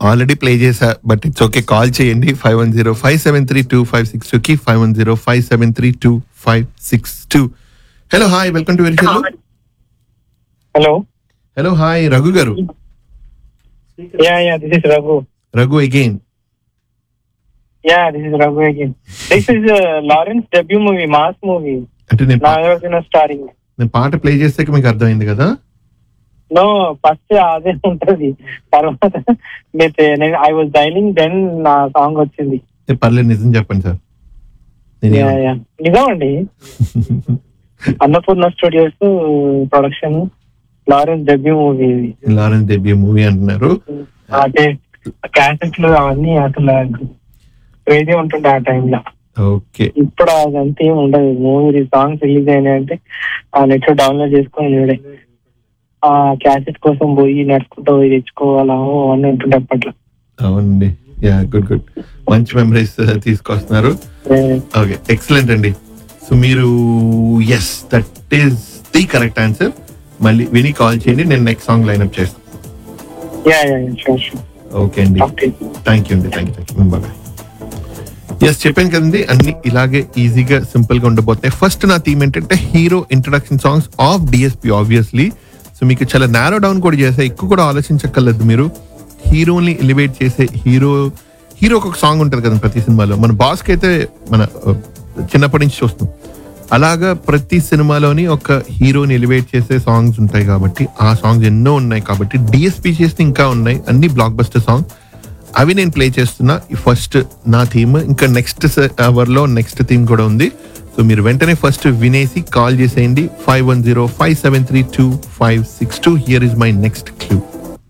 already play చేశా but it's okay call చేయండి five one zero five seven three two five six two కి five one zero five seven three two five six two hello hi welcome to very hello hello hi Raghu garu yeah yeah this is Raghu Raghu again yeah this is Raghu again this is Lawrence debut movie mass movie అంటే నేను పా- Nagarjuna starring నేను పాట play చేస్తే మీకు అర్థమైంది కదా no first అదే ఉంటది తర్వాత ఐ వాజ్ డైలింగ్ దెన్ నా సాంగ్ వచ్చింది ఏ, పర్లేదు నిజం చెప్పండి సార్ నేను యా యా నిజం అండి Annapurna studios production Lawrence debut movie ఇది లారెన్స్ డెబ్యూ మూవీ అంటున్నారు అంటే క్యాసెట్లు అవన్నీ అసలు క్రేజీ ఉంటుండే ఆ టైంలో ఓకే ఇప్పుడు అదంతా ఏం ఉండదు మూవీ సాంగ్స్ రిలీజ్ అయినాయి అంటే ఆ నెట్ లో డౌన్లోడ్ చేసుకొని చూడే ఆ క్యాసెట్ కోసం పోయి నడుచుకుంటూ పోయి తెచ్చుకోవాలా అవన్నీ ఉంటుండే అప్పట్లో అవునండి యా గుడ్ గుడ్ మంచి మెమరీస్ తీసుకొస్తున్నారు ఓకే ఎక్సలెంట్ అండి సో మీరు yes that is the correct answer మళ్ళీ విని కాల్ చేయండి నేను నెక్స్ట్ సాంగ్ లైన్అప్ చేస్తాను yeah yeah sure sure okay అండి థ్యాంక్ యూ అండి thank you thank you bye yes చెప్పాను కదండి అన్ని ఇలాగే ఈజీగా సింపుల్ గా ఉండబోతాయి ఫస్ట్ నా థీమ్ ఏంటంటే hero introduction songs of DSP obviously so మీకు చాలా నారో డౌన్ కూడా చేస్తే ఎక్కువ కూడా ఆలోచించక్కర్లేదు మీరు హీరోని ఎలివేట్ చేసే హీరో హీరోకి ఒక సాంగ్ ఉంటుంది కదా ప్రతి సినిమాలో మన బాస్కి అయితే మన uh, చిన్నప్పటి నుంచి చూస్తాం అలాగా ప్రతి సినిమాలోని ఒక హీరోని ఎలివేట్ చేసే సాంగ్స్ ఉంటాయి కాబట్టి ఆ సాంగ్స్ ఎన్నో ఉన్నాయి కాబట్టి డిఎస్పి చేస్తే ఇంకా ఉన్నాయి అన్ని బ్లాక్ బస్టర్ సాంగ్ అవి నేను ప్లే చేస్తున్నా ఈ ఫస్ట్ నా థీమ్ ఇంకా నెక్స్ట్ అవర్ లో నెక్స్ట్ థీమ్ కూడా ఉంది సో మీరు వెంటనే ఫస్ట్ వినేసి కాల్ చేసేయండి five one zero five seven three two five six two here is my next clue